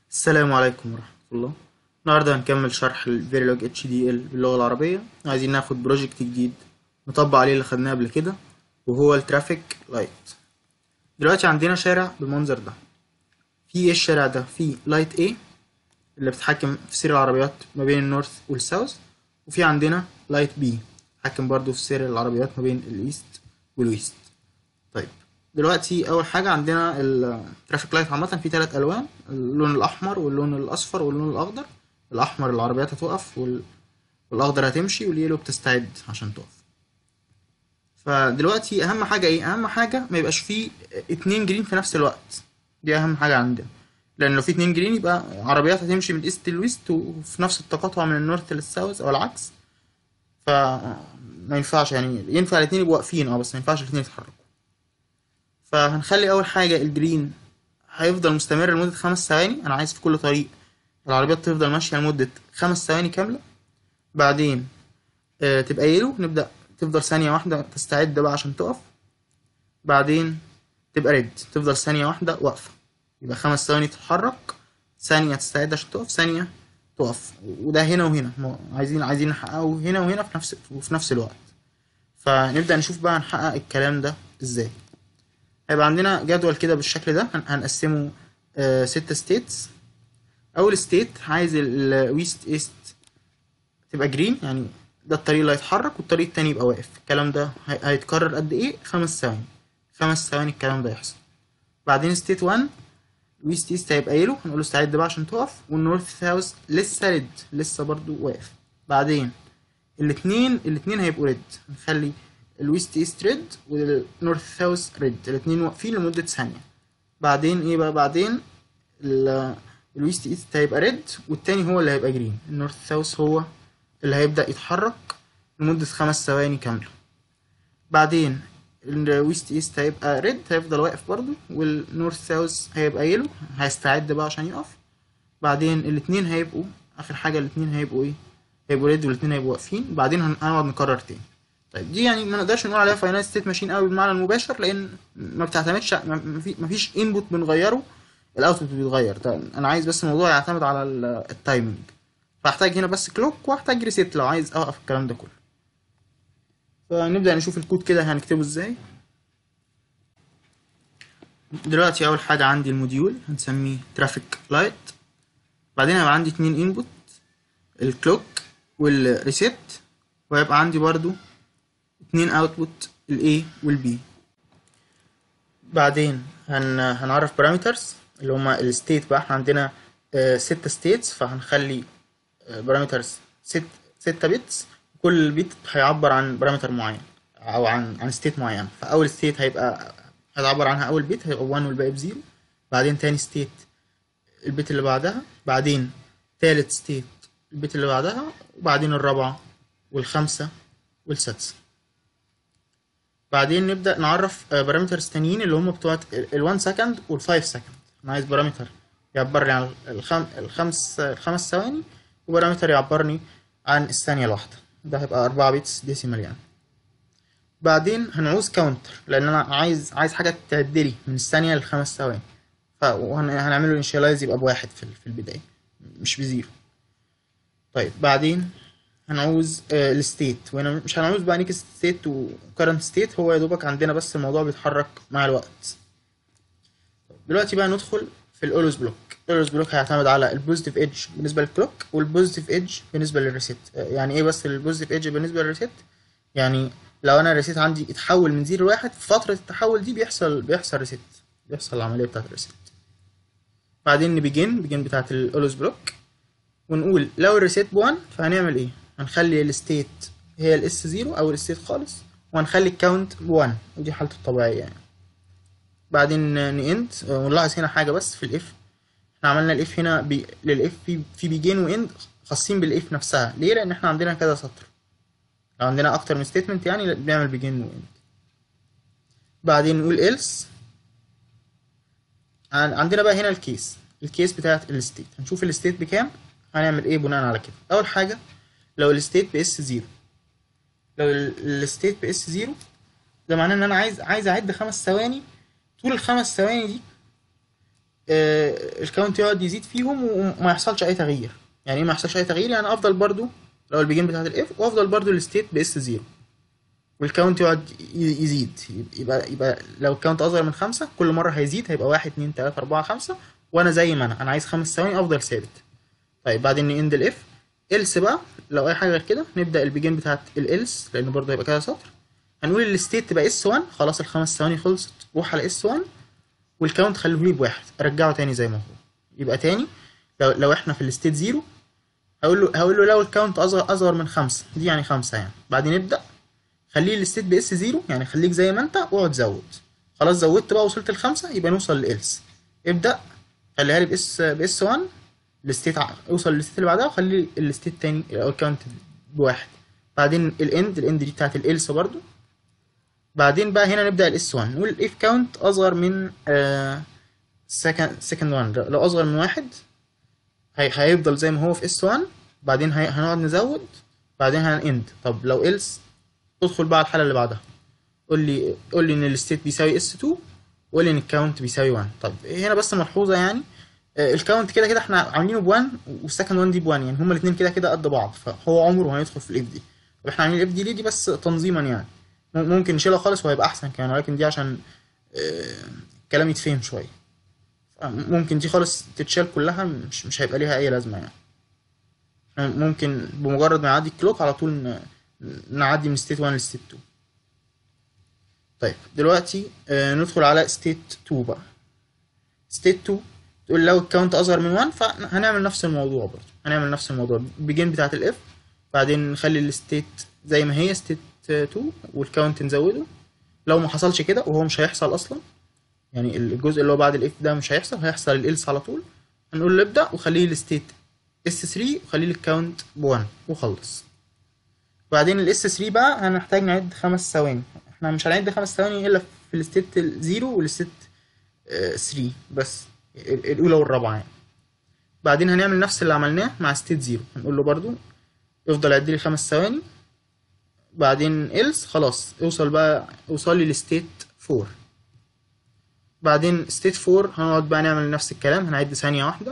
السلام عليكم ورحمة الله النهاردة هنكمل شرح ال Verilog HDL باللغة العربية عايزين ناخد بروجكت جديد نطبق عليه اللي خدناه قبل كده وهو الترافيك لايت دلوقتي عندنا شارع بالمنظر ده في ايه الشارع ده في لايت A اللي بتتحكم في سير العربيات ما بين النورث والساوث وفي عندنا لايت B بتتحكم برضو في سير العربيات ما بين الايست والويست طيب دلوقتي اول حاجه عندنا الترافيك لايت عامه فيه ثلاث الوان اللون الاحمر واللون الاصفر واللون الاخضر الاحمر العربيات هتقف وال... والاخضر هتمشي واليلو بتستعد عشان تقف فدلوقتي اهم حاجه ايه اهم حاجه ما يبقاش فيه اتنين جرين في نفس الوقت دي اهم حاجه عندنا لان لو في اتنين جرين يبقى عربيات هتمشي من الايست للويست وفي نفس التقاطع من النورث للساوث او العكس فما ينفعش يعني ينفع الاتنين يبقوا واقفين اه بس ما ينفعش الاتنين يتحركوا فهنخلي اول حاجه الجرين هيفضل مستمر لمده خمس ثواني انا عايز في كل طريق العربيات تفضل ماشيه لمده خمس ثواني كامله بعدين آه تبقى يلو نبدا تفضل ثانيه واحده تستعد بقى عشان تقف بعدين تبقى ريد تفضل ثانيه واحده واقفه يبقى خمس ثواني تتحرك ثانيه تستعد عشان تقف ثانيه تقف وده هنا وهنا عايزين عايزين نحققه هنا وهنا في نفس وفي نفس الوقت فنبدا نشوف بقى نحقق الكلام ده ازاي هيبقى عندنا جدول كده بالشكل ده هنقسمه آه ستة ستيتس اول ستيت عايز الويست ايست تبقى جرين يعني ده الطريق اللي هيتحرك والطريق التاني يبقى واقف الكلام ده هيتكرر قد ايه خمس ثواني خمس ثواني الكلام ده يحصل بعدين ستيت 1 الويست ايست هيبقى يلو هنقول له استعد بقى عشان تقف والنورث ساوث لسه ريد لسه برضو واقف بعدين الاتنين الاتنين هيبقوا ريد نخلي الويست ايست ريد والنورث ساوث ريد الاتنين واقفين لمدة ثانية بعدين ايه بقى بعدين الويست ايست هيبقى ريد والتاني هو اللي هيبقى جرين النورث ساوث هو اللي هيبدأ يتحرك لمدة خمس ثواني كاملة بعدين الويست ايست هيبقى ريد هيفضل واقف برضو والنورث ساوث هيبقى يلو هيستعد بقى عشان يقف بعدين الاتنين هيبقوا اخر حاجة الاتنين هيبقوا ايه هيبقوا ريد والاتنين هيبقوا واقفين بعدين هنقعد نكرر تاني طيب دي يعني ما نقدرش نقول عليها فاينل ستيت ماشين قوي بالمعنى المباشر لان ما بتعتمدش ما فيش انبوت بنغيره الاوتبوت بيتغير طيب انا عايز بس الموضوع يعتمد على التايمنج فاحتاج هنا بس كلوك واحتاج ريسيت لو عايز اوقف الكلام ده كله فنبدا نشوف الكود كده هنكتبه ازاي دلوقتي اول حاجه عندي الموديول هنسميه ترافيك لايت بعدين هيبقى عندي اتنين انبوت الكلوك والريسيت وهيبقى عندي برضو اتنين اوتبوت ال A وال B بعدين هن... هنعرف بارامترز اللي هما الستيت بقى احنا عندنا اه ستة ستيتس فهنخلي بارامترز ست ستة بيتس كل بيت هيعبر عن بارامتر معين او عن عن ستيت معين فاول ستيت هيبقى هتعبر عنها اول بيت هيبقى 1 والباقي بزيرو بعدين تاني ستيت البيت اللي بعدها بعدين تالت ستيت البيت اللي بعدها وبعدين الرابعة والخامسة والسادسة بعدين نبدأ نعرف بارامترز تانيين اللي هم بتوع ال 1 سكند وال 5 سكند أنا عايز بارامتر يعبرني عن الخم... الخمس الخمس ثواني وبارامتر يعبرني عن الثانية الواحدة ده هيبقى أربعة بيتس ديسيمال يعني بعدين هنعوز كاونتر لأن أنا عايز عايز حاجة تعدلي من الثانية للخمس ثواني فهنعمله انشيلايز يبقى بواحد في في البداية مش بزيرو طيب بعدين هنعوز آه الستيت وهنا مش هنعوز بقى نيكست ستيت وكرنت ستيت هو يا دوبك عندنا بس الموضوع بيتحرك مع الوقت دلوقتي بقى ندخل في الاولوز بلوك الاولوز بلوك هيعتمد على البوزيتيف ايدج بالنسبه للكلوك والبوزيتيف ايدج بالنسبه للريسيت آه يعني ايه بس البوزيتيف ايدج بالنسبه للريسيت يعني لو انا الريسيت عندي اتحول من زيرو لواحد في فتره التحول دي بيحصل بيحصل ريسيت بيحصل العمليه بتاعه الريسيت بعدين نبيجن بيجن بتاعه الاولوز بلوك ونقول لو الريسيت ب1 فهنعمل ايه هنخلي الستيت هي الاس زيرو او الستيت خالص وهنخلي الكاونت ب1 ودي حالته الطبيعيه يعني بعدين ناند ونلاحظ هنا حاجه بس في الاف احنا عملنا الاف هنا بي... للاف في في بيجين واند خاصين بالاف نفسها ليه لان احنا عندنا كذا سطر لو عندنا اكتر من ستيتمنت يعني بنعمل بيجين واند بعدين نقول else عندنا بقى هنا الكيس الكيس بتاعت الستيت هنشوف الستيت بكام هنعمل ايه بناء على كده اول حاجه لو الستيت باس زيرو لو الستيت باس زيرو ده معناه ان انا عايز عايز اعد خمس ثواني طول الخمس ثواني دي آه، الكاونت يقعد يزيد فيهم وما يحصلش اي تغيير يعني ايه ما يحصلش اي تغيير يعني افضل برضو لو البيجين بتاعت الاف وافضل برضو الستيت باس زيرو والكاونت يقعد ي- يزيد يبقى يبقى لو الكاونت اصغر من خمسة كل مرة هيزيد هيبقى واحد اتنين تلاتة اربعة خمسة وانا زي ما انا انا عايز خمس ثواني افضل ثابت طيب بعدين نند الاف إلس بقى لو اي حاجة غير كده نبدأ البيجين بتاعت الإلس لان برضه هيبقى كده سطر هنقول الستيت تبقى اس 1 خلاص الخمس ثواني خلصت روح على اس 1 والكاونت خليه لي بواحد ارجعه تاني زي ما هو يبقى تاني لو لو احنا في الستيت زيرو هقول له هقول له لو الكاونت اصغر اصغر من خمسة دي يعني خمسة يعني بعدين ابدأ خليه الستيت باس زيرو يعني خليك زي ما انت واقعد زود خلاص زودت بقى وصلت لخمسة يبقى نوصل لإلس ابدأ خليها لي باس باس 1 الستيت ع- اوصل للستيت اللي بعدها وخلي الستيت تاني او الكاونت بواحد بعدين الاند الاند دي بتاعت الإلس برضو بعدين بقى هنا نبدأ الاس 1 نقول الاف كاونت اصغر من سكند سكند 1 لو اصغر من واحد هي هيفضل زي ما هو في اس 1 بعدين هي... هنقعد نزود بعدين هنند طب لو إلس ادخل بقى على الحالة اللي بعدها قول لي قول لي ان الستيت بيساوي اس 2 وقول لي ان الكاونت بيساوي 1 طب هنا بس ملحوظة يعني آه، الكاونت كده كده احنا عاملينه ب 1 والسكند 1 دي ب 1 يعني هما الاثنين كده كده قد بعض فهو عمره ما هيدخل في الاف دي طب احنا عاملين الاف دي ليه دي بس تنظيما يعني مم- ممكن نشيلها خالص وهيبقى احسن كمان ولكن دي عشان آه، الكلام يتفهم شويه ممكن دي خالص تتشال كلها مش مش هيبقى ليها اي لازمه يعني إحنا ممكن بمجرد ما يعدي الكلوك على طول ن- نعدي من ستيت 1 لستيت 2 طيب دلوقتي آه، ندخل على ستيت 2 بقى ستيت 2 تقول لو الكاونت اصغر من 1 فهنعمل نفس الموضوع برضه هنعمل نفس الموضوع بيجين بتاعت الاف بعدين نخلي الستيت زي ما هي ستيت 2 والكاونت نزوده لو ما حصلش كده وهو مش هيحصل اصلا يعني الجزء اللي هو بعد الاف ده مش هيحصل هيحصل الالس على طول هنقول له ابدا وخليه الستيت اس 3 وخليه الكاونت ب 1 وخلص بعدين الاس 3 بقى هنحتاج نعد خمس ثواني احنا مش هنعد خمس ثواني الا في الستيت الزيرو والستيت 3 بس ال- الاولى والرابعه يعني بعدين هنعمل نفس اللي عملناه مع ستيت زيرو هنقول له برضو افضل عد لي خمس ثواني بعدين إلس خلاص اوصل بقى اوصل لي لستيت 4 بعدين ستيت 4 هنقعد بقى نعمل نفس الكلام هنعد ثانية واحدة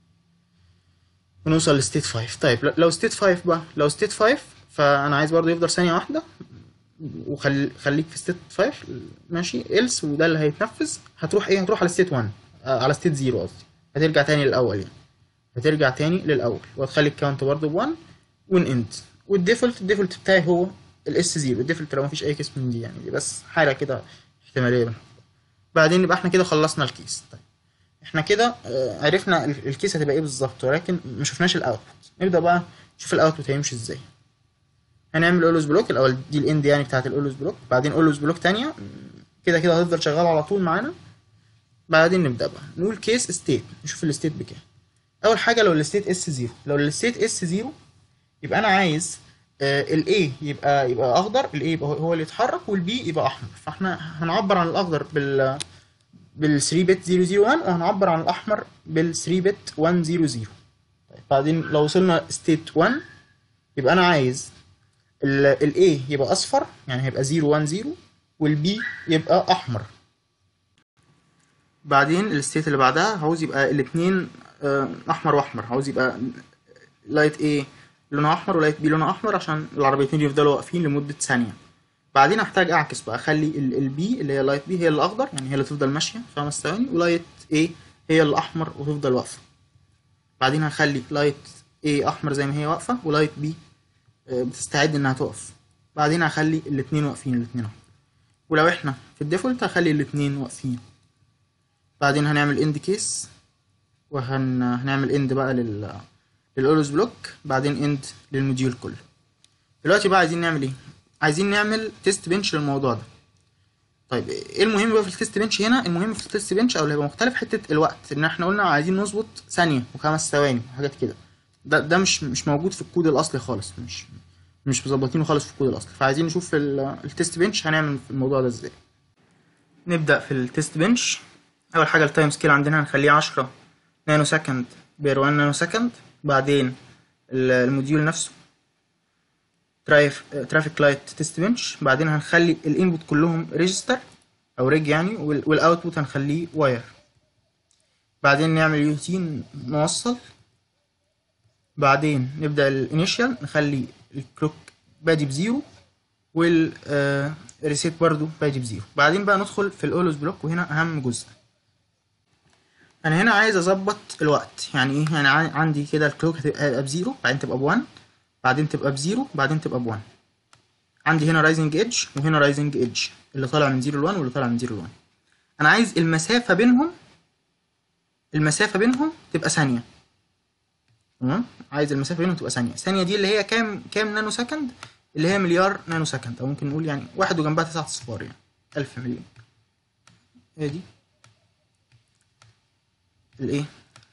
ونوصل لستيت 5 طيب ل- لو ستيت 5 بقى لو ستيت 5 فأنا عايز برضو يفضل ثانية واحدة وخليك في ستيت 5 ماشي إلس وده اللي هيتنفذ هتروح ايه هتروح على ستيت 1 آه، على ستيت 0 قصدي هترجع تاني للأول يعني هترجع تاني للأول وهتخلي الكاونت برضو ب 1 ونند والديفولت الديفولت بتاعي هو الاس 0 الديفولت لو مفيش أي كيس من دي يعني دي بس حالة كده احتمالية بعدين يبقى احنا كده خلصنا الكيس طيب احنا كده آه، عرفنا ال- الكيس هتبقى ايه بالظبط ولكن ما شفناش الاوتبوت نبدا بقى نشوف الاوتبوت هيمشي ازاي هنعمل اولوز بلوك الاول دي الاند يعني بتاعت الاولوز بلوك بعدين اولوز بلوك تانية م، كده كده هتفضل شغال على طول معانا بعدين نبدا بقى نقول كيس ستيت نشوف الستيت بكام اول حاجه لو الستيت اس 0 لو الستيت اس 0 يبقى انا عايز الاي يبقى يبقى اخضر الاي يبقى هو- هو اللي يتحرك والبي يبقى احمر فاحنا هنعبر عن الاخضر بال بال 3 بت 001 وهنعبر عن الاحمر بال 3 بت 100 طيب بعدين لو وصلنا ستيت 1 يبقى انا عايز ال A يبقى اصفر يعني هيبقى 010 والبي يبقى احمر بعدين الستيت اللي بعدها عاوز يبقى الاثنين احمر واحمر عاوز يبقى لايت A لونها احمر ولايت B لونها احمر عشان العربيتين يفضلوا واقفين لمدة ثانية بعدين احتاج اعكس بقى اخلي البي اللي هي لايت بي هي اللي اخضر يعني هي اللي تفضل ماشيه خمس ثواني ولايت اي هي اللي احمر وتفضل واقفه بعدين هخلي لايت اي احمر زي ما هي واقفه ولايت بي بتستعد انها تقف بعدين هخلي الاتنين واقفين الاتنين احمر ولو احنا في الديفولت هخلي الاتنين واقفين بعدين هنعمل اند كيس وهنعمل اند بقى لل للاولوز بلوك بعدين اند للموديول كله دلوقتي بقى عايزين نعمل ايه عايزين نعمل تيست بنش للموضوع ده طيب ايه المهم بقى في التيست بنش هنا المهم في التيست بنش او اللي هيبقى مختلف حته الوقت ان احنا قلنا عايزين نظبط ثانيه وخمس ثواني وحاجات كده ده ده مش مش موجود في الكود الاصلي خالص مش مش مظبطينه خالص في الكود الاصلي فعايزين نشوف ال- التيست بنش هنعمل في الموضوع ده ازاي نبدا في التيست بنش اول حاجه التايم سكيل عندنا هنخليه 10 نانو سكند بير 1 نانو سكند بعدين ال- الموديول نفسه ترايف ترافيك لايت تيست بنش بعدين هنخلي الانبوت كلهم ريجستر او ريج يعني وال- والاوتبوت هنخليه واير بعدين نعمل يوتين موصل بعدين نبدأ الانيشال نخلي الكلوك بادي بزيرو والريسيت برضو بادي بزيرو بعدين بقى ندخل في الاولوز بلوك وهنا اهم جزء انا هنا عايز اظبط الوقت يعني ايه يعني عن- عندي كده الكلوك هتبقى بزيرو بعدين تبقى بوان بعدين تبقى بزيرو بعدين تبقى بوان عندي هنا رايزنج ايدج وهنا رايزنج ايدج اللي طالع من زيرو لوان واللي طالع من زيرو لوان انا عايز المسافة بينهم المسافة بينهم تبقى ثانية تمام عايز المسافة بينهم تبقى ثانية ثانية دي اللي هي كام كام نانو سكند اللي هي مليار نانو سكند او ممكن نقول يعني واحد وجنبها تسعة اصفار يعني ألف مليون هي دي الايه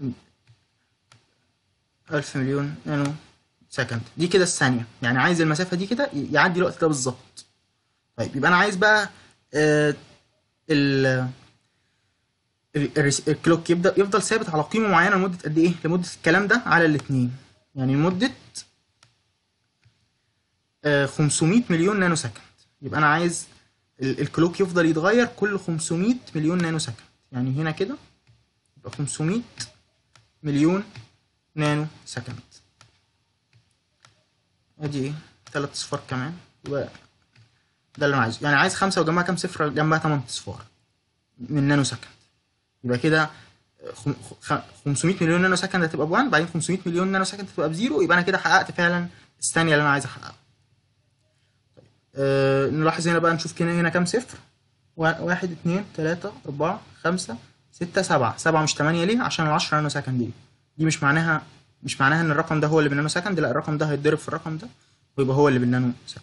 ألف مليون نانو سكند دي كده الثانية يعني عايز المسافة دي كده ي- يعدي الوقت ده بالظبط طيب يبقى أنا عايز بقى آه ال ال- الريس- الكلوك يبدأ يفضل ثابت على قيمة معينة لمدة قد إيه؟ لمدة الكلام ده على الاتنين يعني لمدة آه 500 مليون نانو سكند يبقى أنا عايز ال- الكلوك يفضل يتغير كل 500 مليون نانو سكند يعني هنا كده يبقى 500 مليون نانو سكند ادي ايه تلات اصفار كمان يبقى ده اللي انا عايزه يعني عايز خمسة وجنبها كام صفر جنبها تمن اصفار من نانو سكند يبقى كده خم- خ- 500 مليون نانو سكند هتبقى بوان بعدين 500 مليون نانو سكند هتبقى بزيرو يبقى انا كده حققت فعلا الثانية اللي انا عايز احققها طيب أه نلاحظ هنا بقى نشوف كده هنا كام صفر وا- واحد اتنين تلاتة أربعة خمسة ستة سبعة سبعة مش تمانية ليه عشان العشرة نانو سكند دي دي مش معناها مش معناها ان الرقم ده هو اللي بالنانو سكند لا الرقم ده هيتضرب في الرقم ده ويبقى هو اللي بالنانو سكند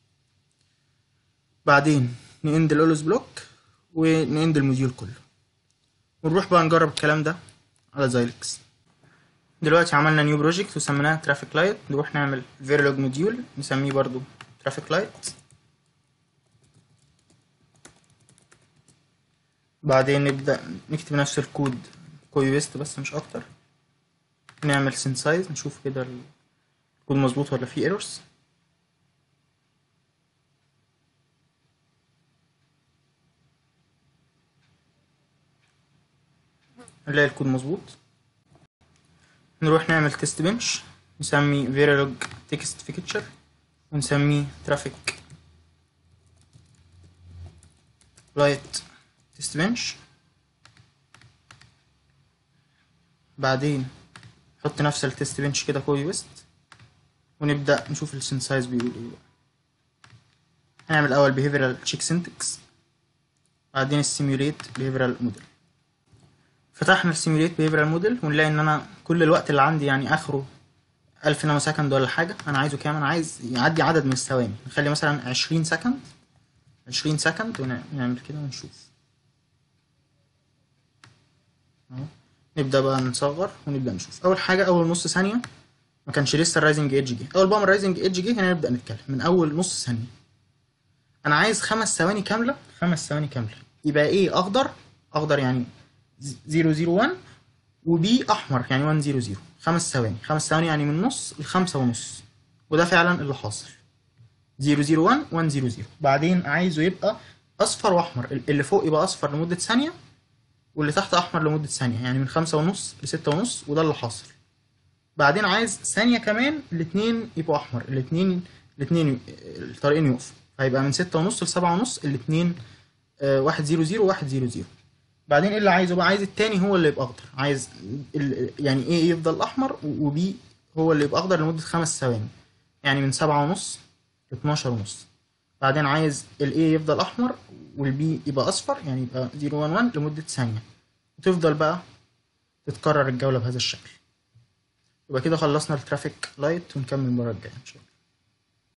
بعدين نند الاولوز بلوك ونند الموديول كله ونروح بقى نجرب الكلام ده على زايلكس دلوقتي عملنا نيو بروجكت وسميناه ترافيك لايت نروح نعمل فيرلوج موديول نسميه برضو ترافيك لايت بعدين نبدأ نكتب نفس الكود كوبي بيست بس مش اكتر نعمل سينسايز نشوف كده الكود مظبوط ولا فيه ايرورز نلاقي الكود مظبوط نروح نعمل تيست بنش نسمي verilog text fixture ونسميه traffic light test bench بعدين نحط نفس التست بنش كده كوبي بيست ونبدأ نشوف السنسايز بيقول ايه بقى هنعمل الأول behavioral check syntax بعدين السيميوليت behavioral model فتحنا السيميوليت behavioral model ونلاقي ان انا كل الوقت اللي عندي يعني اخره ألف نانو سكند ولا حاجة أنا عايزه كام أنا عايز يعدي عدد من الثواني نخلي مثلا عشرين سكند عشرين سكند ونعمل كده ونشوف اهو نبدأ بقى نصغر ونبدأ نشوف أول حاجة أول نص ثانية ما كانش لسه الرايزنج ايدج جه أول بقى ما الرايزنج ايدج جه هنا نبدأ نتكلم من أول نص ثانية أنا عايز خمس ثواني كاملة خمس ثواني كاملة يبقى إيه أخضر أخضر يعني زيرو زيرو وان وبي أحمر يعني وان زيرو زيرو خمس ثواني خمس ثواني يعني من نص لخمسة ونص وده فعلا اللي حاصل زيرو زيرو وان وان زيرو زيرو بعدين عايزه يبقى أصفر وأحمر اللي فوق يبقى أصفر لمدة ثانية واللي تحت أحمر لمدة ثانية يعني من خمسة ونص لستة ونص وده اللي حاصل بعدين عايز ثانية كمان الاتنين يبقوا أحمر الاتنين الاتنين الطريقين يقفوا هيبقى من ستة ونص لسبعة ونص الاتنين آه، واحد زيرو زيرو واحد زيرو زيرو بعدين ايه اللي عايزه بقى عايز التاني هو اللي يبقى اخضر عايز ال... يعني ايه يفضل احمر و- وبي هو اللي يبقى اخضر لمدة خمس ثواني يعني من سبعة ونص لاتناشر ونص بعدين عايز الايه يفضل احمر والبي يبقى اصفر يعني يبقى زيرو وان وان لمدة ثانية وتفضل بقى تتكرر الجولة بهذا الشكل يبقى كده خلصنا الترافيك لايت ونكمل المرة الجاية ان شاء الله